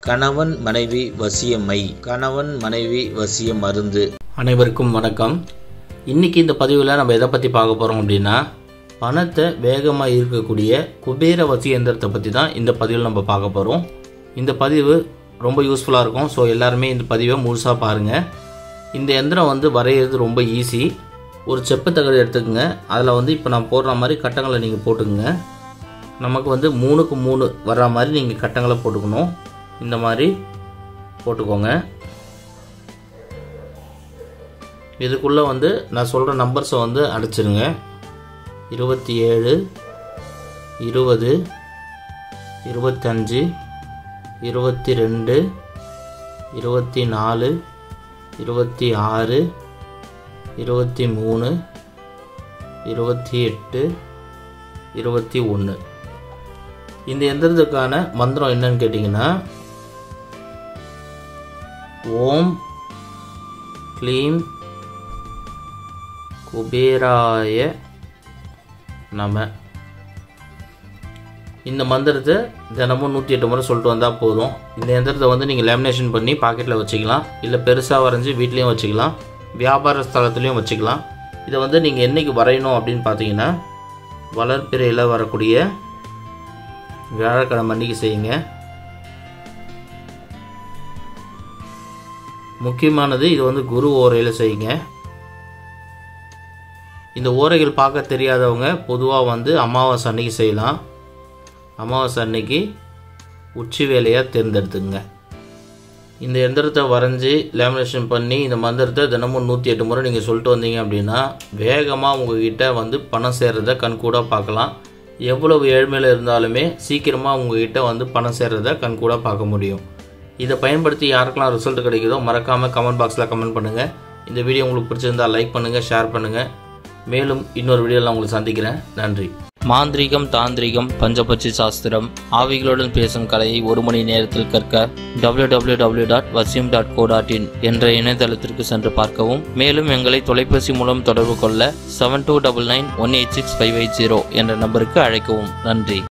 கணவன் மனைவி வசியமை கணவன் மனைவி வசிய மருந்து அனைவருக்கும் வணக்கம் இன்றைக்கி இந்த பதிவில் நம்ம எதை பற்றி பார்க்க போகிறோம் அப்படின்னா பணத்தை வேகமாக ஈர்க்கக்கூடிய குபேர வசி எந்திரத்தை பற்றி தான் இந்த பதிவில் நம்ம பார்க்க போகிறோம் இந்த பதிவு ரொம்ப யூஸ்ஃபுல்லாக இருக்கும் ஸோ எல்லாருமே இந்த பதிவை முழுசாக பாருங்கள் இந்த எந்திரம் வந்து வரைகிறது ரொம்ப ஈஸி ஒரு செப்பு தகடு எடுத்துக்கோங்க அதில் வந்து இப்போ நான் போடுற மாதிரி கட்டங்களை நீங்கள் போட்டுக்கோங்க நமக்கு வந்து மூணுக்கு மூணு வர்ற மாதிரி நீங்கள் கட்டங்களை போட்டுக்கணும் இந்த மாதிரி போட்டுக்கோங்க இதுக்குள்ளே வந்து நான் சொல்கிற நம்பர்ஸை வந்து அடிச்சிருங்க இருபத்தி ஏழு இருபது இருபத்தஞ்சு இருபத்தி ரெண்டு இருபத்தி நாலு இருபத்தி ஆறு இருபத்தி மூணு இருபத்தி எட்டு இருபத்தி ஒன்று இந்த எந்திரத்துக்கான மந்திரம் என்னன்னு கேட்டிங்கன்னா ஓம் க்ளீம் குபேராய நம இந்த மந்திரத்தை தினமும் நூற்றி எட்டு முறை சொல்லிட்டு வந்தால் போதும் இந்த எந்திரத்தை வந்து நீங்கள் லேமினேஷன் பண்ணி பாக்கெட்டில் வச்சுக்கலாம் இல்லை பெருசாக வரைஞ்சி வீட்லேயும் வச்சுக்கலாம் வியாபார ஸ்தலத்துலேயும் வச்சுக்கலாம் இதை வந்து நீங்கள் என்றைக்கு வரையணும் அப்படின்னு பார்த்தீங்கன்னா வளர்ப்பிறையில் வரக்கூடிய வியாழக்கிழமை அன்னைக்கு செய்யுங்க முக்கியமானது இது வந்து குரு ஓரையில் செய்யுங்க இந்த ஓரைகள் பார்க்க தெரியாதவங்க பொதுவாக வந்து அமாவாசை அன்னைக்கு செய்யலாம் அமாவாசை அன்னைக்கு உச்சி வேலையாக தேர்ந்தெடுத்துங்க இந்த எந்திரத்தை வரைஞ்சி லேமினேஷன் பண்ணி இந்த மந்திரத்தை தினமும் நூற்றி எட்டு முறை நீங்கள் சொல்லிட்டு வந்தீங்க அப்படின்னா வேகமாக உங்ககிட்ட வந்து பணம் சேர்றத கண்கூடாக பார்க்கலாம் எவ்வளவு ஏழ்மையில் இருந்தாலுமே சீக்கிரமாக உங்ககிட்ட வந்து பணம் சேர்றத கண்கூடாக பார்க்க முடியும் இதை பயன்படுத்தி யாருக்கெல்லாம் ரிசல்ட் கிடைக்குதோ மறக்காமல் கமெண்ட் பாக்ஸில் கமெண்ட் பண்ணுங்கள் இந்த வீடியோ உங்களுக்கு பிடிச்சிருந்தா லைக் பண்ணுங்கள் ஷேர் பண்ணுங்கள் மேலும் இன்னொரு வீடியோவில் உங்களை சந்திக்கிறேன் நன்றி மாந்திரீகம் தாந்திரிகம் பஞ்சபட்சி சாஸ்திரம் ஆவிகளுடன் பேசும் கலையை ஒரு மணி நேரத்தில் கற்க W W W dot Vasiyam dot co dot in என்ற இணையதளத்திற்கு சென்று பார்க்கவும் மேலும் எங்களை தொலைபேசி மூலம் தொடர்பு கொள்ள seven two double nine one eight six five eight zero என்ற நம்பருக்கு அழைக்கவும் நன்றி